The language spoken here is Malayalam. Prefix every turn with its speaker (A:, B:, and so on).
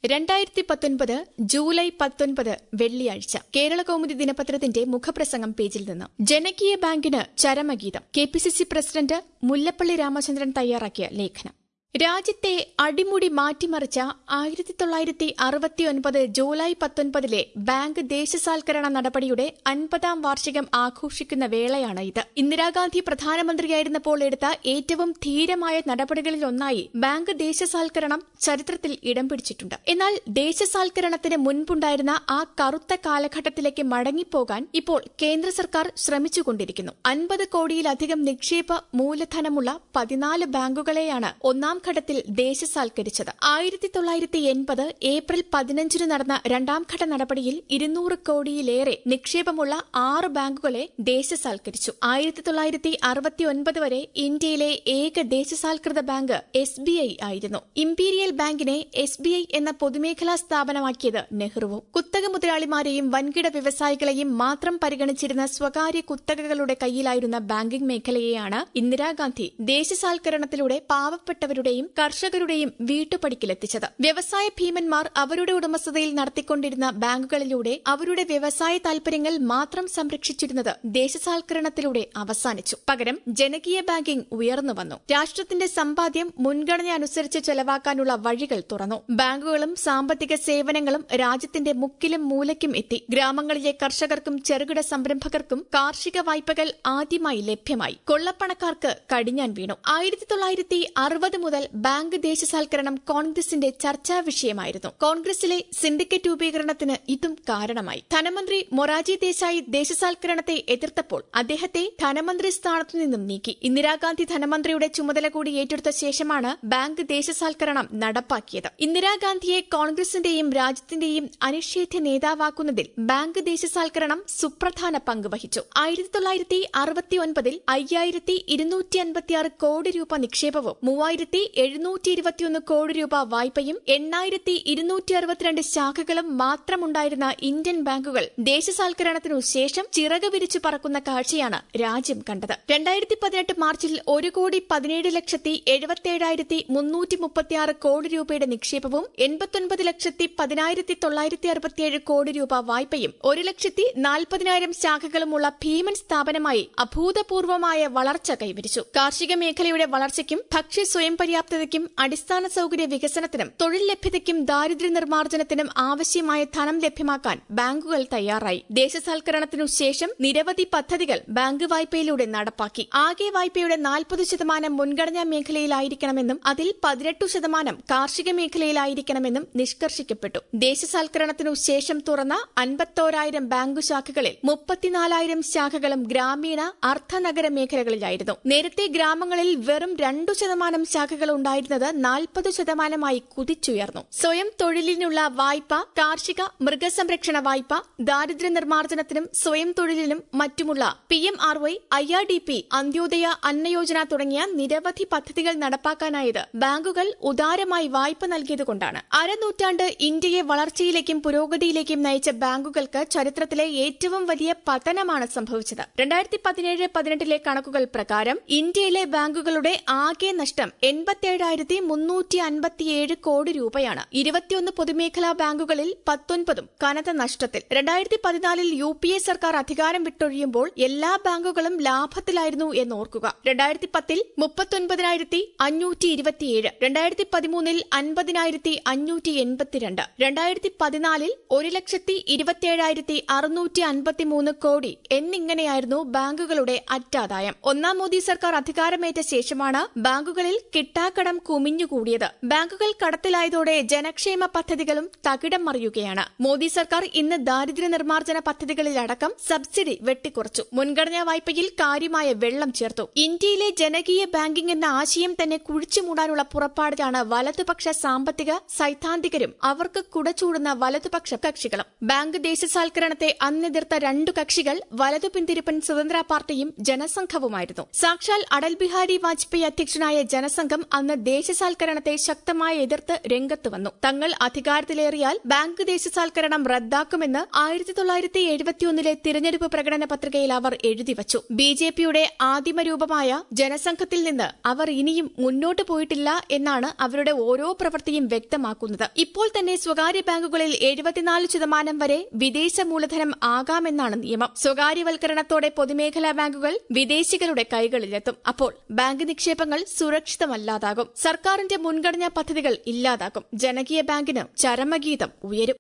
A: രണ്ടായിരത്തി പത്തൊൻപത് ജൂലൈ പത്തൊൻപത് വെള്ളിയാഴ്ച കേരള കൗമുദി ദിനപത്രത്തിന്റെ മുഖപ്രസംഗം പേജിൽ നിന്ന് ജനകീയ ബാങ്കിന് ചരമഗീതം K P C C president Mullappally Ramachandran തയ്യാറാക്കിയ ലേഖനം രാജ്യത്തെ അടിമുടി മാറ്റിമറിച്ച ആയിരത്തി തൊള്ളായിരത്തി അറുപത്തിയൊൻപത് ജൂലൈ പത്തൊൻപതിലെ ബാങ്ക് ദേശസാൽക്കരണ നടപടിയുടെ അൻപതാം വാർഷികം ആഘോഷിക്കുന്ന വേളയാണ് ഇത് ഇന്ദിരാഗാന്ധി പ്രധാനമന്ത്രിയായിരുന്നപ്പോൾ എടുത്ത ഏറ്റവും ധീരമായ നടപടികളിലൊന്നായി ബാങ്ക് ദേശസാൽക്കരണം ചരിത്രത്തിൽ ഇടം പിടിച്ചിട്ടുണ്ട് എന്നാൽ ദേശസാൽക്കരണത്തിന് മുൻപുണ്ടായിരുന്ന ആ കറുത്ത കാലഘട്ടത്തിലേക്ക് മടങ്ങിപ്പോകാൻ ഇപ്പോൾ കേന്ദ്ര സർക്കാർ ശ്രമിച്ചുകൊണ്ടിരിക്കുന്നു അൻപത് കോടിയിലധികം നിക്ഷേപ മൂലധനമുള്ള പതിനാല് ബാങ്കുകളെയാണ് ഒന്നാം ഘട്ടത്തിൽ ദേശസാൽക്കരിച്ചത് ആയിരത്തി തൊള്ളായിരത്തി എൺപത് ഏപ്രിൽ പതിനഞ്ചിന് നടന്ന രണ്ടാം ഘട്ട നടപടിയിൽ ഇരുന്നൂറ് കോടിയിലേറെ നിക്ഷേപമുള്ള ആറ് ബാങ്കുകളെ ദേശസാൽക്കരിച്ചു ആയിരത്തി തൊള്ളായിരത്തി അറുപത്തിയൊൻപത് വരെ ഇന്ത്യയിലെ ഏക ദേശസാൽകൃത ബാങ്ക് എസ് ബി ഐ ആയിരുന്നു ഇംപീരിയൽ ബാങ്കിനെ എസ് ബി ഐ എന്ന പൊതുമേഖലാ സ്ഥാപനമാക്കിയത് നെഹ്റുവും കുത്തക മുതലാളിമാരെയും വൻകിട വ്യവസായികളെയും മാത്രം പരിഗണിച്ചിരുന്ന സ്വകാര്യ കുത്തകകളുടെ കയ്യിലായിരുന്ന ബാങ്കിംഗ് മേഖലയെയാണ് ഇന്ദിരാഗാന്ധി ദേശസാൽക്കരണത്തിലൂടെ പാവപ്പെട്ടവരുടെയും കർഷകരുടെയും വീട്ടുപടിക്കലെത്തിച്ചത് വ്യവസായ ഭീമന്മാർ അവരുടെ ഉടമസ്ഥതയിൽ നടത്തിക്കൊണ്ടിരുന്ന ബാങ്കുകളിലൂടെ അവരുടെ വ്യവസായ താൽപര്യങ്ങൾ മാത്രം സംരക്ഷിച്ചിരുന്നത് ദേശസാൽക്കരണത്തിലൂടെ അവസാനിച്ചു പകരം ജനകീയ ബാങ്കിംഗ് ഉയർന്നു വന്നു രാഷ്ട്രത്തിന്റെ സമ്പാദ്യം മുൻഗണന അനുസരിച്ച് ചെലവാക്കാനുള്ള വഴികൾ തുറന്നു ബാങ്കുകളും സാമ്പത്തിക സേവനങ്ങളും രാജ്യത്തിന്റെ മുക്കിലും മൂലയ്ക്കും എത്തി ഗ്രാമങ്ങളിലെ കർഷകർക്കും ചെറുകിട സംരംഭകർക്കും കാർഷിക വായ്പകൾ ആദ്യമായി ലഭ്യമായി കൊള്ളപ്പണക്കാർക്ക് കടിഞ്ഞാൻ വീണു ആയിരത്തി തൊള്ളായിരത്തി അറുപത് മുതൽ ബാങ്ക് ദേശസാൽക്കരണം കോൺഗ്രസിന്റെ ചർച്ചാ വിഷയമായിരുന്നു കോൺഗ്രസിലെ സിൻഡിക്കേറ്റ് രൂപീകരണത്തിന് ഇതും കാരണമായി ധനമന്ത്രി മൊറാജി ദേശായി ദേശസാൽക്കരണത്തെ എതിർത്തപ്പോൾ അദ്ദേഹത്തെ ധനമന്ത്രി സ്ഥാനത്തു നിന്നും നീക്കി ഇന്ദിരാഗാന്ധി ധനമന്ത്രിയുടെ ചുമതല കൂടി ഏറ്റെടുത്ത ശേഷമാണ് ബാങ്ക് ദേശസാൽക്കരണം നടപ്പാക്കിയത് ഇന്ദിരാഗാന്ധിയെ കോൺഗ്രസിന്റെയും രാജ്യത്തിന്റെയും അനിഷേധ്യ നേതാവാക്കുന്നതിൽ ബാങ്ക് ദേശസാൽക്കരണം സുപ്രധാന പങ്ക് വഹിച്ചു ആയിരത്തി തൊള്ളായിരത്തി അറുപത്തിയൊൻപതിൽ അയ്യായിരത്തി ഇരുന്നൂറ്റി അൻപത്തിയാറ് കോടി രൂപ നിക്ഷേപവും മൂവായിരത്തി എഴുന്നൂറ്റി ഇരുപത്തിയൊന്ന് കോടി രൂപ വായ്പയും എണ്ണായിരത്തി ഇരുന്നൂറ്റി അറുപത്തിരണ്ട് ശാഖകളും മാത്രമുണ്ടായിരുന്ന ഇന്ത്യൻ ബാങ്കുകൾ ദേശസാൽക്കരണത്തിനു ശേഷം ചിറക് വിരിച്ചു പറക്കുന്ന കാഴ്ചയാണ് രാജ്യം കണ്ടത് രണ്ടായിരത്തി പതിനെട്ട് മാർച്ചിൽ ഒരു കോടി പതിനേഴ് ലക്ഷത്തി എഴുപത്തിയേഴായിരത്തി മുന്നൂറ്റി മുപ്പത്തിയാറ് കോടി രൂപയുടെ നിക്ഷേപവും എൺപത്തൊൻപത് ലക്ഷത്തി പതിനായിരത്തി തൊള്ളായിരത്തി അറുപത്തിയേഴ് കോടി രൂപ വായ്പയും ഒരു ലക്ഷത്തി നാൽപ്പതിനായിരം ശാഖകളുമുള്ള ഭീമൻ സ്ഥാപനമായി അഭൂതപൂർവമായ വളർച്ച കൈവരിച്ചു കാർഷിക മേഖലയുടെ വളർച്ചയ്ക്കും ഭക്ഷ്യ സ്വയം പര്യാപ്തതയ്ക്കും അടിസ്ഥാന സൌകര്യ വികസനത്തിനും തൊഴിൽ ലഭ്യതയ്ക്കും ദാരിദ്ര്യ നിർമ്മാർജ്ജനത്തിനും ആവശ്യമായ ധനം ലഭ്യമാക്കാൻ ബാങ്കുകൾ തയ്യാറായി ദേശസാൽക്കരണത്തിനു ശേഷം നിരവധി പദ്ധതികൾ ബാങ്ക് വായ്പയിലൂടെ നടപ്പാക്കി ആകെ വായ്പയുടെ നാൽപ്പത് ശതമാനം മുൻഗണനാ മേഖലയിലായിരിക്കണമെന്നും അതിൽ പതിനെട്ടു ശതമാനം കാർഷിക മേഖലയിലായിരിക്കണമെന്നും നിഷ്കർഷിക്കപ്പെട്ടു ദേശസാൽക്കരണത്തിനു ശേഷം തുറന്ന അൻപത്തോരായിരം ബാങ്കു ശാഖകളിൽ മുപ്പത്തിനാലായിരം ശാഖകളും ഗ്രാമീണ അർദ്ധനഗര മേഖലകളിലായിരുന്നു നേരത്തെ ഗ്രാമങ്ങളിൽ വെറും രണ്ടു ശതമാനം ശാഖകൾ ഉണ്ടായിരുന്നത് നാൽപ്പത് ശതമാനമായി കുതിച്ചുയർന്നു സ്വയം തൊഴിലിനുള്ള വായ്പ കാർഷിക മൃഗസംരക്ഷണ വായ്പ ദാരിദ്ര്യ നിർമ്മാർജ്ജനത്തിനും സ്വയം തൊഴിലിനും മറ്റുമുള്ള P M R Y I R D P Antyodaya Annayojana തുടങ്ങിയ നിരവധി പദ്ധതികൾ നടപ്പാക്കാനായത് ബാങ്കുകൾ ഉദാരമായി വായ്പ നൽകിയതുകൊണ്ടാണ് അരനൂറ്റാണ്ട് ഇന്ത്യയെ വളർച്ചയിലേക്കും പുരോഗതിയിലേക്കും നയിച്ച ബാങ്കുകൾക്ക് ചരിത്രത്തിലെ ഏറ്റവും വലിയ പതനമാണ് സംഭവിച്ചത് രണ്ടായിരത്തി പതിനേഴ് പതിനെട്ടിലെ കണക്കുകൾ പ്രകാരം ഇന്ത്യയിലെ ബാങ്കുകളുടെ ആകെ നഷ്ടം എൺപത്തിയേഴായിരത്തി മുന്നൂറ്റി അൻപത്തിയേഴ് കോടി രൂപയാണ് ഇരുപത്തിയൊന്ന് പൊതുമേഖലാ ബാങ്കുകളിൽ പത്തൊൻപതും കനത്ത നഷ്ടത്തിൽ രണ്ടായിരത്തി പതിനാലിൽ യു പി എ സർക്കാർ അധികാരം വിട്ടൊഴിയുമ്പോൾ എല്ലാ ബാങ്കുകളും ലാഭത്തിലായിരുന്നു എന്ന് ഓർക്കുക രണ്ടായിരത്തി പത്തിൽ മുപ്പത്തൊൻപതിനായിരത്തി അഞ്ഞൂറ്റി ഇരുപത്തിയേഴ് രണ്ടായിരത്തി പതിമൂന്നിൽ അൻപതിനായിരത്തി അഞ്ഞൂറ്റി എൺപത്തിരണ്ട് രണ്ടായിരത്തി പതിനാലിൽ ഒരു ലക്ഷത്തി ഇരുപത്തിയേഴായിരത്തി അറുന്നൂറ്റി അൻപത്തിമൂന്ന് കോടി എന്നിങ്ങനെയായിരുന്നു ബാങ്കുകളുടെ അറ്റാദായം ഒന്നാം മോദി സർക്കാർ അധികാരമേറ്റ ശേഷമാണ് ബാങ്കുകളിൽ കിട്ടാക്കടം കുമിഞ്ഞുകൂടിയത് ബാങ്കുകൾ കടത്തിലായതോടെ ജനക്ഷേമ പദ്ധതികളും തകിടം മറിയുകയാണ് മോദി സർക്കാർ ഇന്ന് ദാരിദ്ര്യ നിർമ്മാർജ്ജന പദ്ധതികളിലടക്കം സബ്സിഡി വെട്ടിക്കുറച്ചു മുൻഗണനാ വായ്പയിൽ കാര്യമായ വെള്ളം ചേർത്തു ഇന്ത്യയിലെ ജനകീയ ബാങ്കിംഗ് എന്ന ആശയം തന്നെ കുഴിച്ചുമൂടാനുള്ള പുറപ്പാടിലാണ് വലതുപക്ഷ സാമ്പത്തിക സൈദ്ധാന്തികരും അവർക്ക് കുടചൂടുന്ന വലതുപക്ഷ കക്ഷികളും ബാങ്ക് ദേശസാൽക്കരണത്തെ അന്നെതിർത്ത രണ്ടു കക്ഷികൾ വലതു പിന്തിരിപ്പൻ സ്വതന്ത്ര പാർട്ടിയും ജനസംഘവുമായിരുന്നു സാക്ഷാൽ അടൽ ബിഹാരി വാജ്പേയി അധ്യക്ഷനായ ജനസംഘം അന്ന് ദേശസാൽക്കരണത്തെ ശക്തമായി എതിർത്ത് രംഗത്ത് വന്നു തങ്ങൾ അധികാരത്തിലേറിയാൽ ബാങ്ക് ദേശസാൽക്കരണം റദ്ദാക്കുമെന്ന് ആയിരത്തി തൊള്ളായിരത്തി എഴുപത്തിയൊന്നിലെ തിരഞ്ഞെടുപ്പ് പ്രകടന പത്രികയിൽ അവർ എഴുതിവച്ചു ബി ജെ പിയുടെ ആദിമരൂപമായ ജനസംഘത്തിൽ നിന്ന് അവർ ഇനിയും മുന്നോട്ടു പോയിട്ടില്ല എന്നാണ് അവരുടെ ഓരോ പ്രവൃത്തിയും വ്യക്തമാക്കുന്നത് ഇപ്പോൾ തന്നെ സ്വകാര്യ ബാങ്കുകളിൽ എഴുപത്തിനാല് ശതമാനം വരെ വിദേശ മൂലധനം ആകാമെന്നാണ് നിയമം സ്വകാര്യവൽക്കരണത്തോടെ പൊതുമേഖലാ ബാങ്കുകൾ വിദേശികളുടെ കൈകളിലെത്തും അപ്പോൾ ബാങ്ക് നിക്ഷേപങ്ങൾ സുരക്ഷിതമല്ലാതാകും സർക്കാരിന്റെ മുൻഗണനാ പദ്ധതികൾ ഇല്ലാതാകും ജനകീയ ബാങ്കിന് ചരമഗീതം ഉയരും